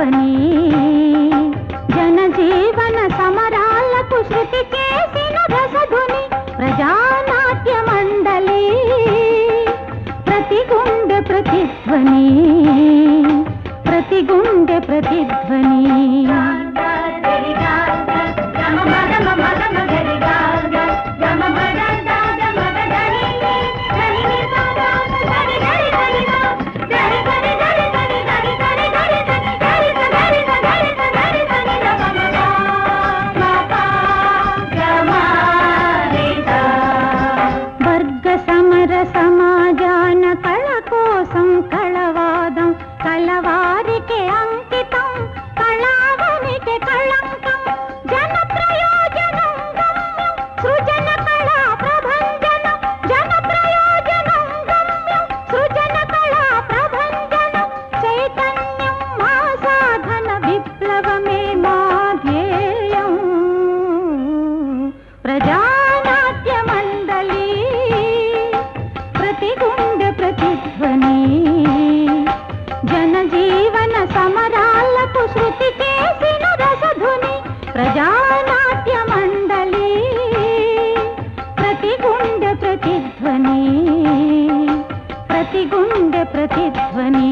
ప్రతిధ్వని జనజీవన సమరాలకు శృతి చేసిన రసధుని ప్రజానాట్య మండలి ప్రతి గుండె ప్రతిధ్వని ప్రతి గుండె ప్రతిధ్వని వర్గ సమర సమాజాన కళ కోసం కళవాదం కళవారికి అంకితం కళావనికి కళంకం జన ప్రయోజనం గమ్యం సృజన కళా ప్రభంజనం జన ప్రయోజనం గమ్యం సృజన కళా ప్రభంజనం చైతన్యం మా సాధన విప్లవమే మా ధ్యేయం ప్రజానాట్య మండలి ప్రతి గుండె ప్రతిధ్వని జనజీవన సమరాలకు శృతి చేసిన రసధుని ప్రజానాట్య మండలి ప్రతి గుండె ప్రతిధ్వని ప్రతి గుండె ప్రతిధ్వని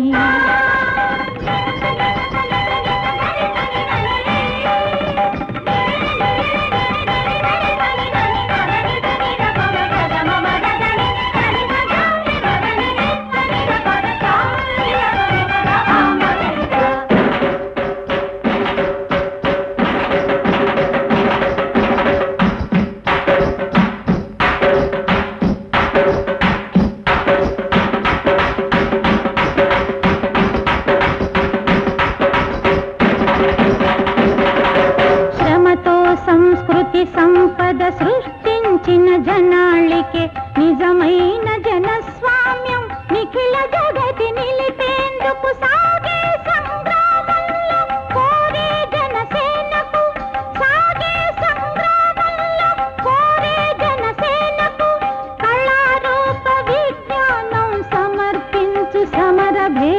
శ్రమతో సంస్కృతి సంపద సృష్టించిన జనాళికే నిజమైన జనస్వామ్యం నిఖిల జగతి నిలిపేందుకు సాగే సంగ్రామంలో కోరే జనసేనకు సాగే సంగ్రామంలో కోరే జనసేనకు కళారూప విజ్ఞానం సమర్పించు సమర భే